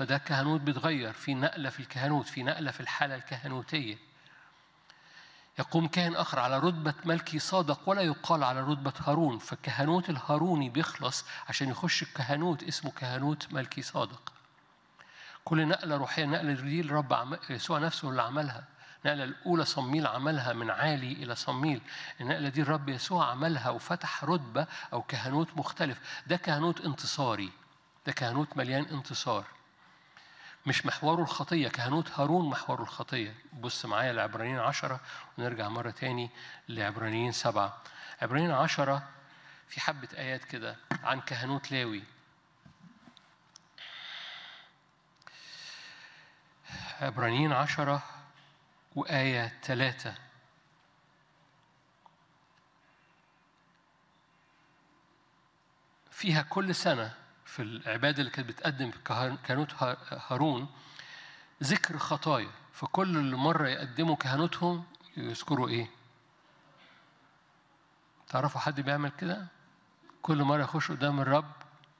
فده كهنوت بيتغير في نقلة في الكهنوت في نقلة في الحالة الكهنوتية يقوم كاهن آخر على رتبة ملكي صادق ولا يقال على رتبة هارون فالكهنوت الهاروني بيخلص عشان يخش الكهنوت اسمه كهنوت ملكي صادق كل نقلة روحية نقلة دي الرب عم... يسوع نفسه اللي عملها النقلة الأولى صميل عملها من عالي إلى صميل النقلة دي الرب يسوع عملها وفتح رتبة أو كهنوت مختلف ده كهنوت انتصاري ده كهنوت مليان انتصار مش محوره الخطية كهنوت هارون محوره الخطية بص معايا لعبرانيين عشرة ونرجع مرة تاني لعبرانيين سبعة عبرانيين عشرة في حبة آيات كده عن كهنوت لاوي عبرانيين عشرة وآية ثلاثة فيها كل سنة في العبادة اللي كانت بتقدم كهنوت هارون ذكر خطايا فكل مرة يقدموا كهنوتهم يذكروا إيه؟ تعرفوا حد بيعمل كده؟ كل مرة يخش قدام الرب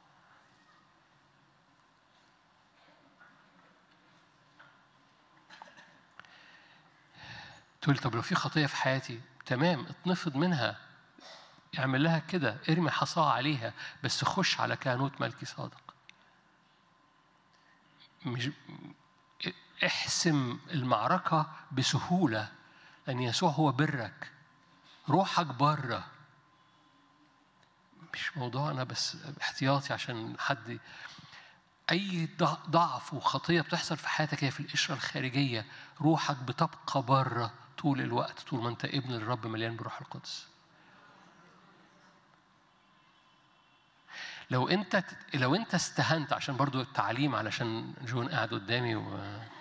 تقول طب لو في خطية في حياتي تمام اتنفض منها اعمل لها كده ارمي حصاة عليها بس خش على كهنوت ملكي صادق مش احسم المعركة بسهولة لأن يسوع هو برك روحك بره مش موضوعنا بس احتياطي عشان حد أي ضعف وخطية بتحصل في حياتك هي في القشرة الخارجية روحك بتبقى بره طول الوقت طول ما أنت ابن الرب مليان بروح القدس لو انت لو انت استهنت عشان برضو التعليم علشان جون قاعد قدامي و...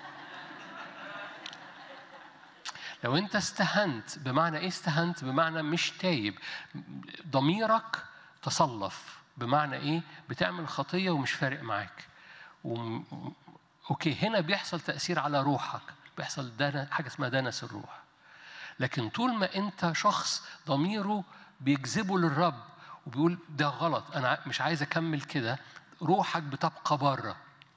لو انت استهنت بمعنى ايه استهنت بمعنى مش تايب ضميرك تصلف بمعنى ايه بتعمل خطيه ومش فارق معاك و... اوكي هنا بيحصل تاثير على روحك بيحصل دنا حاجه اسمها دنس الروح لكن طول ما انت شخص ضميره بيجذبه للرب وبيقول ده غلط انا مش عايز اكمل كده روحك بتبقى بره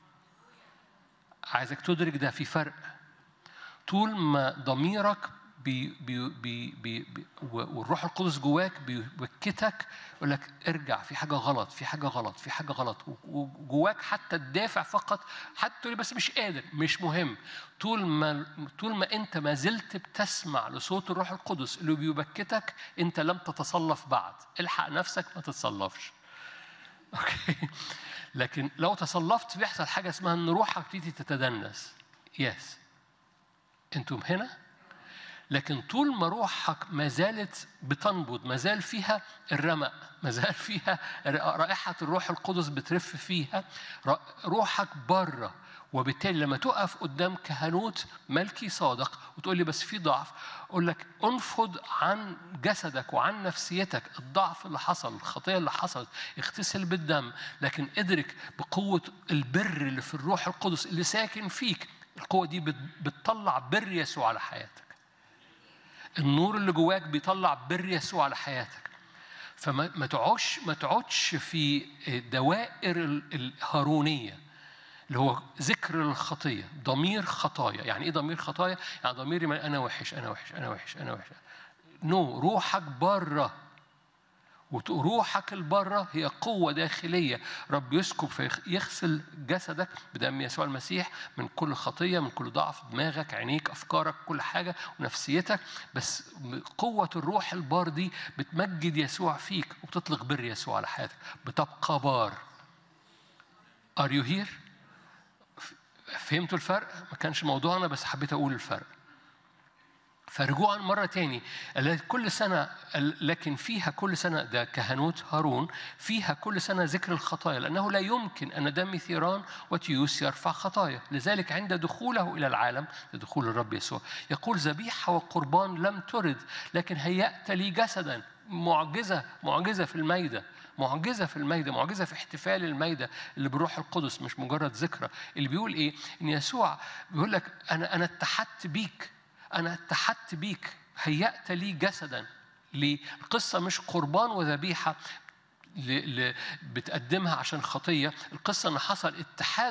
عايزك تدرك ده في فرق طول ما ضميرك بي بي بي بي بي والروح القدس جواك بيوكتك يقول لك ارجع في حاجه غلط في حاجه غلط في حاجه غلط وجواك حتى الدافع فقط حتى تقول بس مش قادر مش مهم طول ما طول ما انت ما زلت بتسمع لصوت الروح القدس اللي بيبكتك انت لم تتصلف بعد الحق نفسك ما تتصلفش اوكي لكن لو تصلفت بيحصل حاجه اسمها ان روحك تبتدي تتدنس يس انتم هنا لكن طول ما روحك ما زالت بتنبض ما زال فيها الرمق ما زال فيها رائحة الروح القدس بترف فيها روحك بره وبالتالي لما تقف قدام كهنوت ملكي صادق وتقول لي بس في ضعف اقول لك انفض عن جسدك وعن نفسيتك الضعف اللي حصل الخطيه اللي حصلت اغتسل بالدم لكن ادرك بقوه البر اللي في الروح القدس اللي ساكن فيك القوه دي بتطلع بر يسوع على حياتك النور اللي جواك بيطلع بر يسوع على حياتك فما ما تقعدش ما تقعدش في دوائر الهارونيه اللي هو ذكر الخطيه ضمير خطايا يعني ايه ضمير خطايا يعني ضميري انا وحش انا وحش انا وحش انا وحش نو no. روحك بره وروحك البره هي قوة داخلية رب يسكب فيغسل جسدك بدم يسوع المسيح من كل خطية من كل ضعف دماغك عينيك أفكارك كل حاجة ونفسيتك بس قوة الروح البار دي بتمجد يسوع فيك وبتطلق بر يسوع على حياتك بتبقى بار Are you here؟ فهمتوا الفرق؟ ما كانش موضوعنا بس حبيت أقول الفرق فرجوعا مرة تاني كل سنة لكن فيها كل سنة ده كهنوت هارون فيها كل سنة ذكر الخطايا لأنه لا يمكن أن دم ثيران وتيوس يرفع خطايا لذلك عند دخوله إلى العالم دخول الرب يسوع يقول ذبيحة وقربان لم ترد لكن هيأت لي جسدا معجزة معجزة في الميدة معجزة في الميدة معجزة في احتفال الميدة اللي بالروح القدس مش مجرد ذكرى اللي بيقول إيه إن يسوع بيقول لك أنا أنا اتحدت بيك أنا اتحدت بيك هيأت لي جسدا ليه؟ القصة مش قربان وذبيحة بتقدمها عشان خطية القصة أن حصل اتحاد